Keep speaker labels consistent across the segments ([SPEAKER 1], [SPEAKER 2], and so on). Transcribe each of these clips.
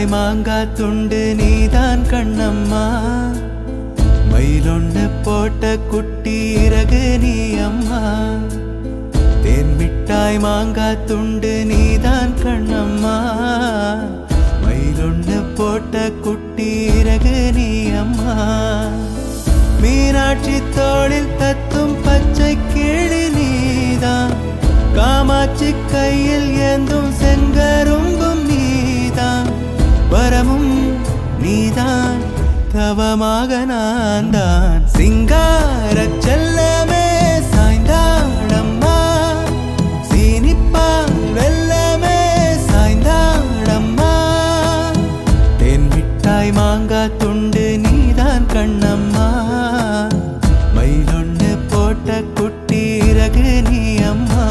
[SPEAKER 1] மிட்டாய் மாங்கா துண்டு நீதான் கண்ணம்மா மயிலொன்னு போட்ட குட்டி இறகு நீ அம்மா தேன் மிட்டாய் மாங்கா துண்டு நீதான் கண்ணம்மா மயிலொன்னு போட்ட குட்டி இறகு நீ அம்மா மீனாட்சி தோளில் தத்தும் பச்சை கிளி நீதான் காமாட்சி கையில் ஏந்தும் செங்கரும்பும் நீதான் வரமும் நீதான் தவமாக நான் தான் சிங்கார செல்லமே சாய்ந்தாடம்மா சீனிப்பால் வெல்லமே சாய்ந்தாடம்மா தேன் மிட்டாய் மாங்கா துண்டு நீதான் கண்ணம்மா மயிலொன்னு போட்ட குட்டி இறகு நீ அம்மா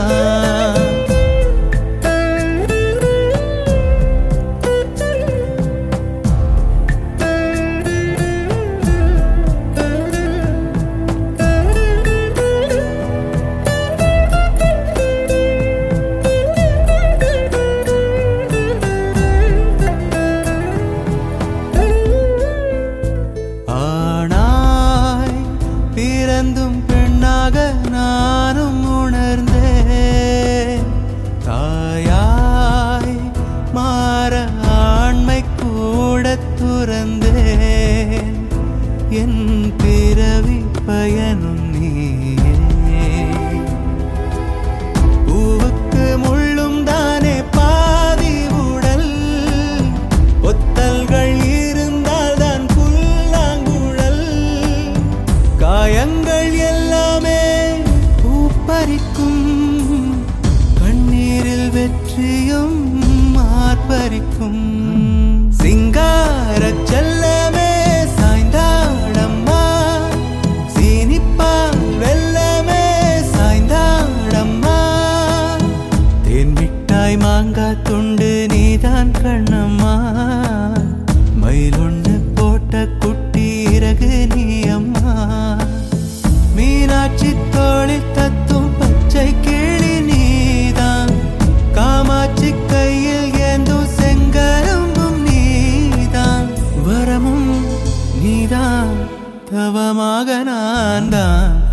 [SPEAKER 1] ஆனாய் பிறந்தும் பெண்ணாக நானும் உணர்ந்தேன் தாயாய் மாற ஆண்மை கூட துறந்தேன் என் பிறவி பயனும் நீயே பூவுக்கு முள்ளும் தானே பாதி உடல் ஒத்தல்கள் இருந்தால் தான் புல்லாங்குழல் காயங்கள் எல்லாமே பூப்பறிக்கும் கண்ணீரில் வெற்றியும் ஆர்ப்பரிக்கும் சிங்கார செல்லமே சாய்ந்தாடம்மா சீனிப்பால் வெல்லமே சாய்ந்தாடம்மா தேன் மிட்டாய் மாங்கா துண்டு நீதான் கண்ணம்மா மயிலொன்னு போட்ட குட்டி இறகு நீ அம்மா மீனாட்சி தோளில் தத்தும் பச்சை கிளி நீதான் காமாட்சி கையில் ஏந்தும் செங்கரும்பும் நீதான் வரமும் நீதான் தவமாக நான் தான்